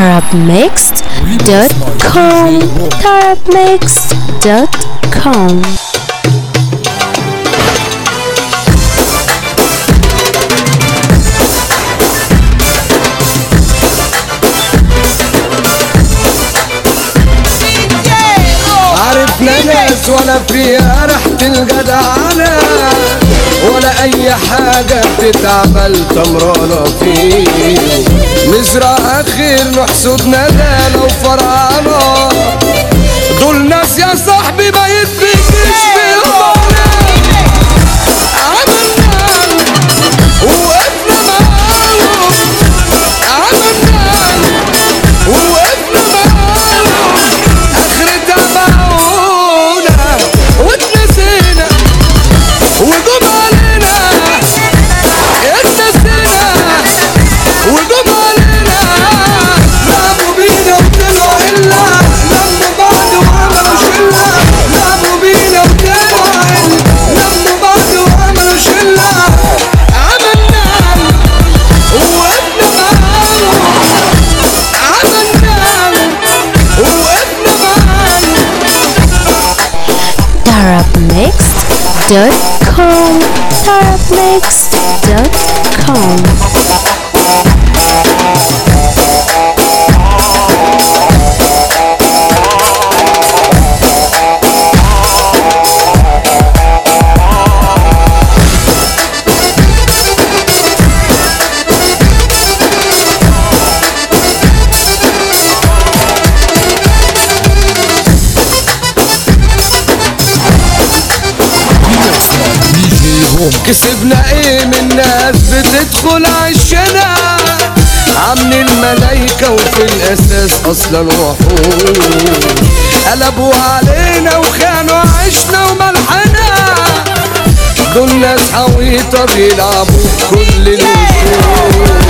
tarabmixed.com tarabmixed.com عرفنا ناس ولا فيها ريحة الجدعنة ولا أي حاجة بتتعمل تمرانة فيه نزرع خير نحسد ندالة وفرعانة دول ناس يا صاحبي ما يدركش فيهم عملنا ووقفنا معاهم عملنا ووقفنا معاهم اخرتها باعونا واتنسينا وجم علينا اتنسينا وجم علينا لعبوا بينا وطلعوا الا لموا بعض وعملوا شله لعبوا بينا وطلعوا الا لموا بعض وعملوا شله عملنا ووقفنا معاهم عملنا ووقفنا معاهم tarabmixed.com tarabmixed.com كسبنا ايه من ناس بتدخل عشنا عاملين الملايكة وفي الاساس اصلا وحوش قلبوا علينا وخانوا عشنا وملحنا دول ناس حويطة بيلعبوا كل الوشوش